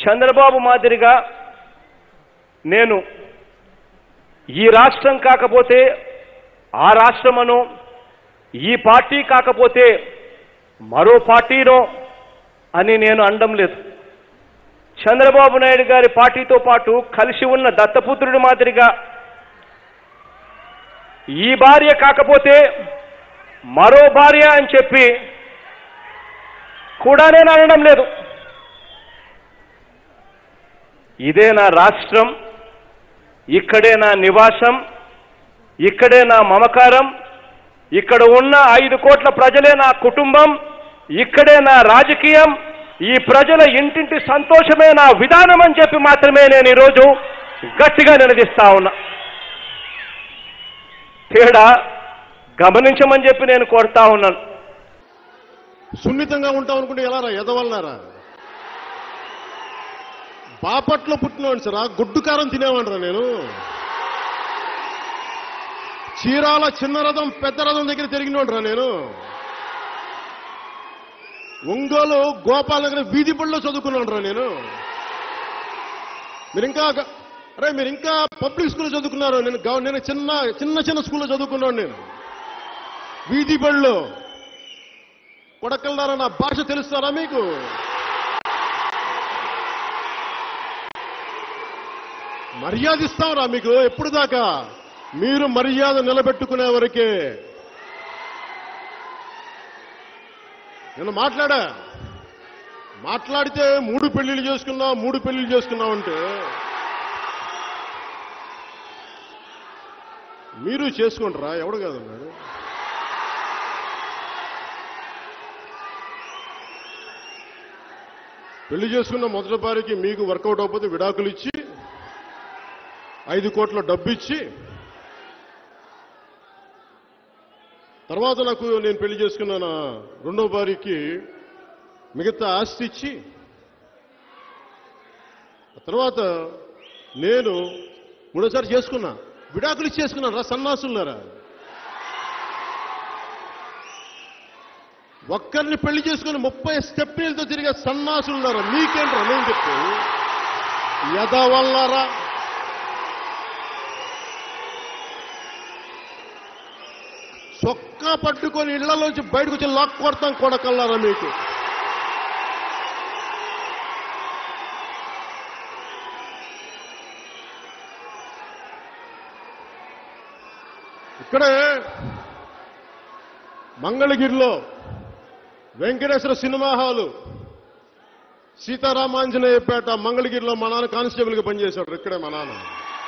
చంద్రబాబు మాదిరిగా నేను ఈ రాష్ట్రం కాకపోతే ఆ రాష్ట్రమనో ఈ పార్టీ కాకపోతే మరో పార్టీనో అని నేను అనడం లేదు చంద్రబాబు నాయుడు గారి పార్టీతో పాటు కలిసి ఉన్న దత్తపుత్రుడి మాదిరిగా ఈ భార్య కాకపోతే మరో భార్య అని చెప్పి కూడా నేను అనడం లేదు ఇదే నా రాష్ట్రం ఇక్కడే నా నివాసం ఇక్కడే నా మమకారం ఇక్కడ ఉన్న ఐదు కోట్ల ప్రజలే నా కుటుంబం ఇక్కడే నా రాజకీయం ఈ ప్రజల ఇంటింటి సంతోషమే నా విధానం అని చెప్పి మాత్రమే నేను ఈరోజు గట్టిగా నిలదీస్తా ఉన్నా తేడా గమనించమని చెప్పి నేను కోరుతా ఉన్నాను సున్నితంగా ఉంటాం అనుకుంటే ఎలా రా ఎదవల్లారా బాపట్లో పుట్టినవాడు సార్ గుడ్డు కారం తినేవాడిరా నేను చీరాల చిన్న రథం పెద్ద రథం దగ్గర తిరిగినవాడురా నేను ఒంగోలు గోపాల్ దగ్గర వీధి బడిలో చదువుకున్నాడురా నేను మీరు ఇంకా గ- అరే మీరు ఇంకా పబ్లిక్ స్కూల్లో చదువుకున్నారు నేను గవ- నేను చిన్న చిన్న చిన్న స్కూల్లో చదువుకున్నాను నేను వీధి బడిలో కొడకల్లారా నా భాష తెలుస్తారా మీకు మర్యాద ఇస్తాంరా మీకు ఎప్పుడు దాకా మీరు మర్యాద నిలబెట్టుకునే వరకే నేను మాట్లాడా మాట్లాడితే మూడు పెళ్లిళ్ళు చేసుకున్నా మూడు పెళ్లిళ్ళు చేసుకున్నావు అంటే మీరు చేసుకుంటారా ఎవడు కాదన్నాడు పెళ్లి చేసుకున్న మొదటి భార్యకి మీకు వర్కౌట్ అవ్వకపోతే విడాకులు ఇచ్చి ఐదు కోట్ల డబ్బు ఇచ్చి తర్వాత నాకు నేను పెళ్లి చేసుకున్న నా రెండో భార్యకి మిగతా ఆస్తి ఇచ్చి ఆ తర్వాత నేను మూడోసారి చేసుకున్నా విడాకులు ఇచ్చి చేసుకున్నాను రా సన్నాసులారా ఒక్కరిని పెళ్లి చేసుకుని ముప్పై స్టెప్పీలతో తిరిగే సన్నాసులున్నారా మీకేంట్రా నేను చెప్పి యదవల్లారా చొక్కా పట్టుకొని ఇళ్లలోంచి బయటకు వచ్చి లాక్ కొడతాం కొడకల్లారా మీకు ఇక్కడే మంగళగిరిలో వెంకటేశ్వర సినిమా హాలు సీతారామాంజనేయపేట మంగళగిరిలో మా నాన్న కానిస్టేబుల్గా పనిచేశాడు ఇక్కడే మా నాన్న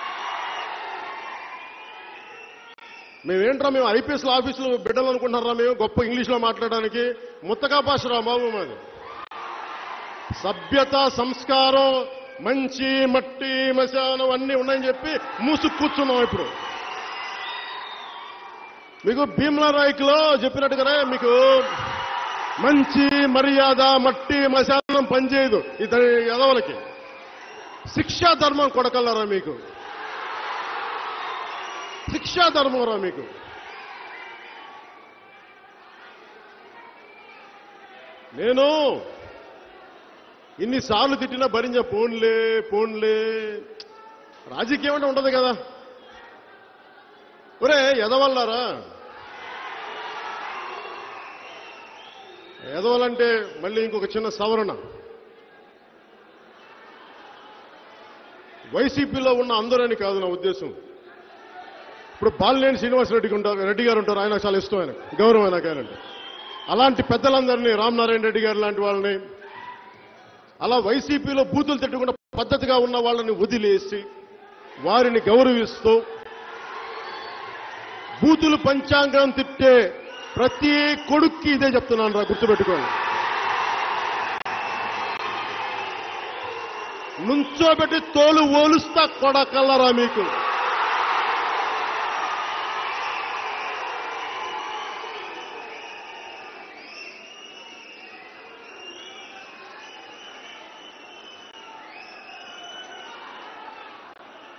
మేమేంట్రా మేము ఐపీఎస్ ఆఫీసులో బిడ్డలు అనుకుంటున్నారా మేము గొప్ప ఇంగ్లీష్లో మాట్లాడడానికి ముత్తగా భాష రా బాబు మాది సభ్యత సంస్కారం మంచి మట్టి మశానం అన్నీ ఉన్నాయని చెప్పి మూసు కూర్చున్నాం ఇప్పుడు మీకు భీమ్లా నాయకులో చెప్పినట్టుగానే మీకు మంచి మర్యాద మట్టి మశానం పనిచేయదు ఇతని ఎదవలకి శిక్షా ధర్మం కొడకల్లరా మీకు శిక్షా ధర్మం రా మీకు నేను ఇన్నిసార్లు తిట్టినా భరించ పోన్లే పోన్లే రాజకీయం అంటే ఉండదు కదా ఒరే ఎదవల్లారా ఎదవలంటే మళ్ళీ ఇంకొక చిన్న సవరణ వైసీపీలో ఉన్న అందరని కాదు నా ఉద్దేశం ఇప్పుడు బాలినేని శ్రీనివాస్ రెడ్డికి ఉంటారు రెడ్డి గారు ఉంటారు ఆయన చాలా ఇష్టం ఆయన గౌరవం ఆయనకు ఆయనంటే అలాంటి పెద్దలందరినీ రామనారాయణ రెడ్డి గారు లాంటి వాళ్ళని అలా వైసీపీలో బూతులు తిట్టకుండా పద్ధతిగా ఉన్న వాళ్ళని వదిలేసి వారిని గౌరవిస్తూ బూతులు పంచాంగం తిట్టే ప్రతి కొడుక్కి ఇదే చెప్తున్నాను రా గుర్తుపెట్టుకోండి నుంచోబెట్టి తోలు ఓలుస్తా కొడకల్లరా మీకు